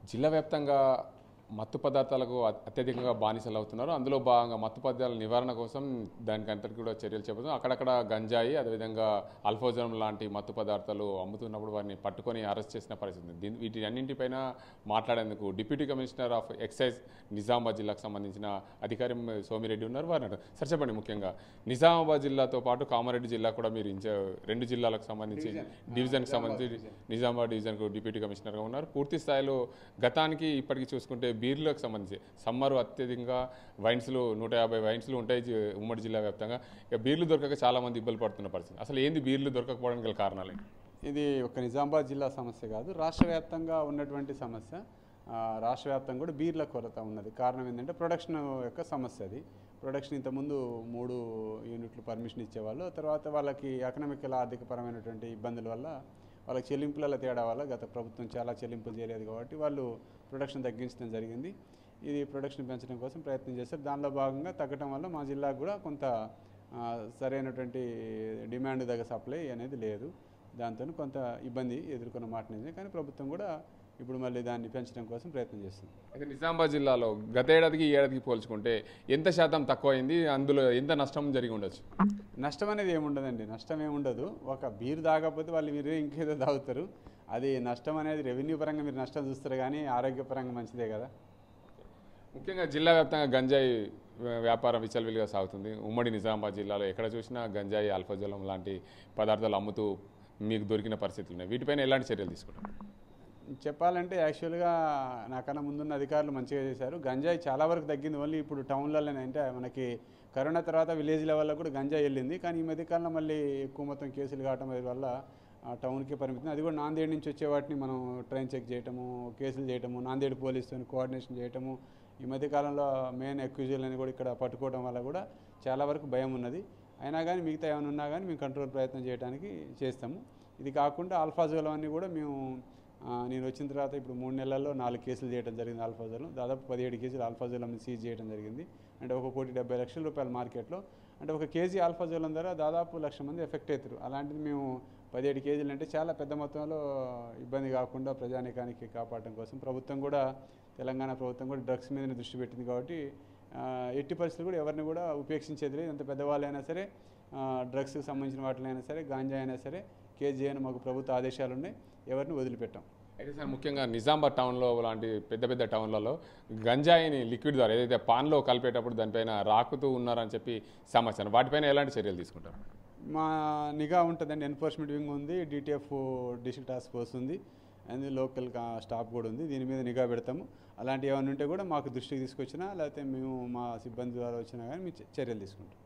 జిల్లా వ్యాప్తంగా మత్తు పదార్థాలకు అ- అత్యధికంగా బానిసలు అవుతున్నారు అందులో భాగంగా మత్తు పదార్థాల నివారణ కోసం దానికి అంతటి కూడా చర్యలు చేపడుతున్నాం అక్కడక్కడ గంజాయి అదేవిధంగా అల్ఫోజనం లాంటి మత్తు పదార్థాలు అమ్ముతున్నప్పుడు వారిని పట్టుకొని అరెస్ట్ చేసిన పరిస్థితి ఉంది దీని వీటి అన్నింటిపైన మాట్లాడేందుకు deputy commissioner of excise Nizamabad జిల్లాకు సంబంధించిన అధికారి సోమిరెడ్డి ఉన్నారు వారిని అడుగు- సార్ చెప్పండి ముఖ్యంగా నిజామాబాద్ జిల్లాతో పాటు కామారెడ్డి జిల్లా కూడా మీరు ఇన్ఛా- రెండు జిల్లాలకు సంబంధించి డివిజన్కి సంబంధించి నిజామాబాద్ డివిజన్కు డిప్యూటీ కమిషనర్గా ఉన్నారు పూర్తి స్థాయిలో గతానికి ఇప్పటికి చూసుకుంటే బీర్లకు సంబంధించి సమ్మర్ అత్యధికంగా వైన్స్లు నూట యాభై వైన్స్లు ఉంటాయి జి- ఉమ్మడి జిల్లా వ్యాప్తంగా ఇక బీర్లు దొరకక చాలా మంది ఇబ్బంది పడుతున్న పరిస్థితి అసలు ఏంది బీర్లు దొరకకపోవడానికి గల కారణాలు ఏంటి? ఇది ఒక నిజామాబాద్ జిల్లా సమస్య కాదు రాష్ట్ర వ్యాప్తంగా ఉన్నటువంటి సమస్య ఆ, రాష్ట్ర వ్యాప్తంగా కూడా బీర్ల కొరత ఉన్నది కారణం ఏంటంటే ప్రొడక్షన్ యొక్క సమస్య అది ప్రొడక్షన్ ఇంతకుముందు మూడు యూనిట్లు పర్మిషన్ ఇచ్చేవాళ్ళు తర్వాత వాళ్ళకి ఎకనామికల్ ఆర్థికపరమైనటువంటి ఇబ్బందుల వల్ల వాళ్ళకి చెల్లింపుల తేడా వల్ల గత ప్రభుత్వం చాలా చెల్లింపులు చేయలేదు కాబట్టి వాళ్ళు ప్రొడక్షన్ తగ్గించడం జరిగింది ఇది ప్రొడక్షన్ పెంచడం కోసం ప్రయత్నం చేస్తారు దానిలో భాగంగా తగ్గడం వల్ల మా జిల్లాకు కూడా కొంత ఆ, సరైనటువంటి డిమాండ్ దగ్గర సప్లై అనేది లేదు దాంతో కొంత ఇబ్బంది ఎదుర్కొన్న మాట నిజమే కానీ ప్రభుత్వం కూడా ఇప్పుడు మళ్ళీ దాన్ని పెంచడం కోసం ప్రయత్నం చేస్తుంది అయితే నిజామాబాద్ జిల్లాలో గత ఏడాదికి ఈ ఏడాదికి పోల్చుకుంటే ఎంత శాతం తక్కువైంది అందులో ఎంత నష్టం జరిగి ఉండొచ్చు నష్టం అనేది ఏముండదండి నష్టం ఏముండదు ఒక బీరు తాగకపోతే వాళ్ళు మీరు ఇంకేదో తాగుతారు అది నష్టం అనేది రెవెన్యూ పరంగా మీరు నష్టం చూస్తారు కానీ ఆరోగ్యపరంగా మంచిదే కదా ముఖ్యంగా జిల్లా వ్యాప్తంగా గంజాయి వ్య- వ్యాపారం విచలవిడిగా సాగుతుంది ఉమ్మడి నిజామాబాద్ జిల్లాలో ఎక్కడ చూసినా గంజాయి అల్ఫజలం లాంటి పదార్థాలు అమ్ముతూ మీకు దొరికిన పరిస్థితులు ఉన్నాయి వీటిపైన ఎలాంటి చర్యలు తీసుకుంటారు చెప్పాలంటే యాక్చువల్గా నాకన్నా ముందున్న అధికారులు మంచిగా చేశారు గంజాయి చాలా వరకు తగ్గింది ఓన్లీ ఇప్పుడు టౌన్లలోనే అంటే మనకి కరోనా తర్వాత విలేజ్ లెవెల్లో కూడా గంజాయి వెళ్ళింది కానీ ఈ మధ్యకాలంలో మళ్ళీ ఎక్కువ మొత్తం కేసులు కావటం వల్ల ఆ, టౌన్కి పరిమితం అది కూడా నాందేడ్ నుంచి వచ్చే వాటిని మనం ట్రైన్ చెక్ చేయటము కేసులు చేయటము నాందేడ్ పోలీసుతో కోఆర్డినేషన్ చేయటము ఈ మధ్యకాలంలో మెయిన్ అక్యూజువల్ అని కూడా ఇక్కడ పట్టుకోవడం వల్ల కూడా చాలా వరకు భయం ఉన్నది అయినా కానీ మిగతా ఏమైనా ఉన్నా కానీ మేము కంట్రోల్ ప్రయత్నం చేయడానికి చేస్తాము ఇది కాకుండా ఆల్ఫాజోలం అన్ని కూడా మేము ఆ, నేను వచ్చిన తర్వాత ఇప్పుడు మూడు నెలల్లో నాలుగు కేసులు చేయడం జరిగింది ఆల్ఫాజోలం దాదాపు పదిహేడు కేజీలు ఆల్ఫాజోలం సీజ్ చేయడం జరిగింది అంటే ఒక కోటి డెబ్బై లక్షల రూపాయల మార్కెట్లో అంటే ఒక కేజీ ఆల్ఫాజోలం ద్వారా దాదాపు లక్ష మంది ఎఫెక్ట్ అవుతారు అలాంటిది మేము పదిహేడు కేజీలు అంటే చాలా పెద్ద మొత్తంలో ఇబ్బంది కాకుండా ప్రజానీకానికి కాపాడటం కోసం ప్రభుత్వం కూడా తెలంగాణ ప్రభుత్వం కూడా డ్రగ్స్ మీదనే దృష్టి పెట్టింది కాబట్టి ఆ, ఎట్టి పరిస్థితులు కూడా ఎవరిని కూడా ఉపేక్షించేది లేదు ఎంత పెద్దవాళ్ళైనా సరే డ్రగ్స్కి సంబంధించిన వాటినైనా సరే గాంజా అయినా సరే కేజీ అని మాకు ప్రభుత్వ ఆదేశాలు ఉన్నాయి ఎవరిని వదిలిపెట్టాం అయితే సార్ ముఖ్యంగా నిజామాబాద్ టౌన్లో లాంటి పెద్ద పెద్ద టౌన్లలో గంజాయిని లిక్విడ్ ద్వారా ఏదైతే పాన్లో కలిపేటప్పుడు దానిపైన రాకుతూ ఉన్నారని చెప్పి సమాచారం వాటిపైన ఎలాంటి చర్యలు తీసుకుంటారు మా నిఘా ఉంటుందండి ఎన్ఫోర్స్మెంట్ వింగ్ ఉంది డిటిఎఫ్ డిస్ట్రిక్ట్ టాస్క్ ఫోర్స్ ఉంది అండ్ లోకల్ కా- స్టాఫ్ కూడా ఉంది దీని మీద నిఘా పెడతాము అలాంటివి ఏమైనా ఉంటే కూడా మాకు దృష్టికి తీసుకొచ్చినా లేకపోతే మేము మా సిబ్బంది ద్వారా వచ్చినా కానీ మేము చ- చర్యలు తీసుకుంటాం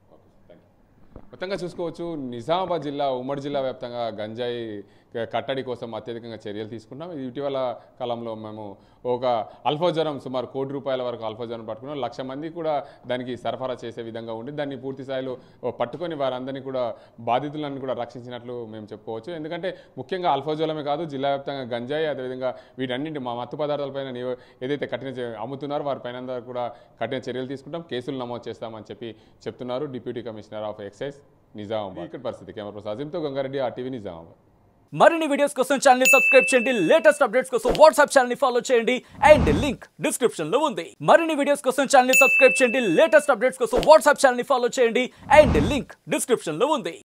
మొత్తంగా చూసుకోవచ్చు నిజామాబాద్ జిల్లా ఉమ్మడి జిల్లా వ్యాప్తంగా గంజాయి క- కట్టడి కోసం అత్యధికంగా చర్యలు తీసుకున్నాం ఇటీవల కాలంలో మేము ఒక అల్ఫోజరం సుమారు కోటి రూపాయల వరకు అల్ఫోజరం పట్టుకున్నాం లక్ష మంది కూడా దానికి సరఫరా చేసే విధంగా ఉండి దాన్ని పూర్తి స్థాయిలో ఓ పట్టుకొని వారందరినీ కూడా బాధితులను కూడా రక్షించినట్లు మేము చెప్పుకోవచ్చు ఎందుకంటే ముఖ్యంగా అల్ఫోజోలమే కాదు జిల్లా వ్యాప్తంగా గంజాయి అదేవిధంగా వీటన్నింటి మా మత్తు పదార్థాలపైన నివ- ఏదైతే కఠిన చే- అమ్ముతున్నారో వారిపైన అందరూ కూడా కఠిన చర్యలు తీసుకుంటాం కేసులు నమోదు చేస్తామని చెప్పి చెప్తున్నారు deputy commissioner of excise Nizamabad ఇక్కడ పరిస్థితి కెమెరా పర్సన్ అజిమ్తో గంగారెడ్డి ఆర్టీవీ నిజామాబాద్ మరిన్ని వీడియోస్ కోసం ఛానల్ ని సబ్స్క్రైబ్ చేయండి లేటెస్ట్ అప్డేట్స్ కోసం వాట్సాప్ ఛానల్ ని ఫాలో చేయండి అండ్ లింక్ డిస్క్రిప్షన్ లో ఉంది మరిన్ని వీడియోస్ కోసం ఛానల్ ని సబ్స్క్రైబ్ చేయండి లేటెస్ట్ అప్డేట్స్ కోసం వాట్సాప్ ఛానల్ ని ఫాలో చేయండి అండ్ లింక్ డిస్క్రిప్షన్ లో ఉంది